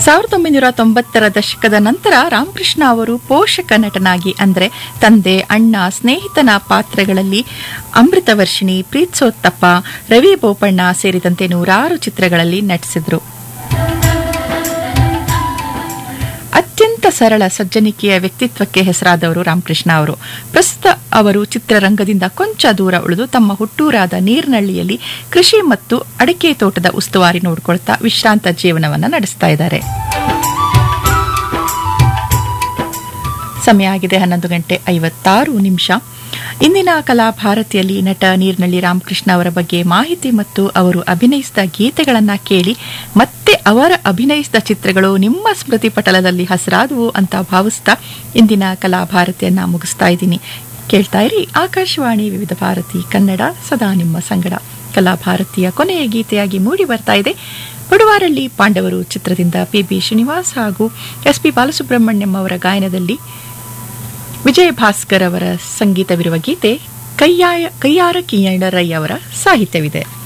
ಸಾವಿರದ ಒಂಬೈನೂರ ತೊಂಬತ್ತರ ದಶಕದ ನಂತರ ರಾಮಕೃಷ್ಣ ಅವರು ಪೋಷಕ ನಟನಾಗಿ ಅಂದರೆ ತಂದೆ ಅಣ್ಣ ಸ್ನೇಹಿತನ ಪಾತ್ರಗಳಲ್ಲಿ ಅಮೃತವರ್ಷಿಣಿ ಪ್ರೀತ್ಸೋತ್ತಪ್ಪ ರವಿ ಬೋಪಣ್ಣ ಸೇರಿದಂತೆ ನೂರಾರು ಚಿತ್ರಗಳಲ್ಲಿ ನಟಿಸಿದ್ರು ಅತ್ಯಂತ ಸರಳ ಸಜ್ಜನಿಕೆಯ ವ್ಯಕ್ತಿತ್ವಕ್ಕೆ ಹೆಸರಾದವರು ರಾಮಕೃಷ್ಣ ಅವರು ಪ್ರಸ್ತುತ ಅವರು ಚಿತ್ರರಂಗದಿಂದ ಕೊಂಚ ದೂರ ಉಳಿದು ತಮ್ಮ ಹುಟ್ಟೂರಾದ ನೀರ್ನಳ್ಳಿಯಲ್ಲಿ ಕೃಷಿ ಮತ್ತು ಅಡಿಕೆ ತೋಟದ ಉಸ್ತುವಾರಿ ನೋಡಿಕೊಳ್ತಾ ವಿಶ್ರಾಂತ ಜೀವನವನ್ನು ನಡೆಸ್ತಾ ಇದ್ದಾರೆ ಸಮಯ ಆಗಿದೆ ಹನ್ನೊಂದು ಗಂಟೆ ಐವತ್ತಾರು ನಿಮಿಷ ಇಂದಿನ ಕಲಾಭಾರತಿಯಲ್ಲಿ ನಟ ನೀರ್ನಳ್ಳಿ ರಾಮಕೃಷ್ಣ ಅವರ ಬಗ್ಗೆ ಮಾಹಿತಿ ಮತ್ತು ಅವರು ಅಭಿನಯಿಸಿದ ಗೀತೆಗಳನ್ನು ಕೇಳಿ ಮತ್ತೆ ಅವರ ಅಭಿನಯಿಸಿದ ಚಿತ್ರಗಳು ನಿಮ್ಮ ಸ್ಮೃತಿ ಪಟಲದಲ್ಲಿ ಹಸಿರಾದವು ಅಂತ ಭಾವಿಸ್ತಾ ಇಂದಿನ ಕಲಾಭಾರತಿಯನ್ನ ಮುಗಿಸ್ತಾ ಇದ್ದೀನಿ ಕೇಳ್ತಾ ಇರಿ ಆಕಾಶವಾಣಿ ವಿವಿಧ ಭಾರತಿ ಕನ್ನಡ ಸದಾ ನಿಮ್ಮ ಸಂಗಡ ಕಲಾಭಾರತಿಯ ಕೊನೆಯ ಗೀತೆಯಾಗಿ ಮೂಡಿ ಬರ್ತಾ ಇದೆ ಪಡುವಾರಳ್ಳಿ ಪಾಂಡವರು ಚಿತ್ರದಿಂದ ಪಿ ಬಿ ಶ್ರೀನಿವಾಸ್ ಹಾಗೂ ಎಸ್ ಪಿ ಬಾಲಸುಬ್ರಹ್ಮಣ್ಯಂ ಅವರ ಗಾಯನದಲ್ಲಿ ವಿಜಯ ಭಾಸ್ಕರ್ ಅವರ ಸಂಗೀತವಿರುವ ಗೀತೆ ಕೈಯಾಯ ಕೈಯಾರ ಕಿಯ್ಯಣ್ಣರಯ್ಯ ಅವರ ಸಾಹಿತ್ಯವಿದೆ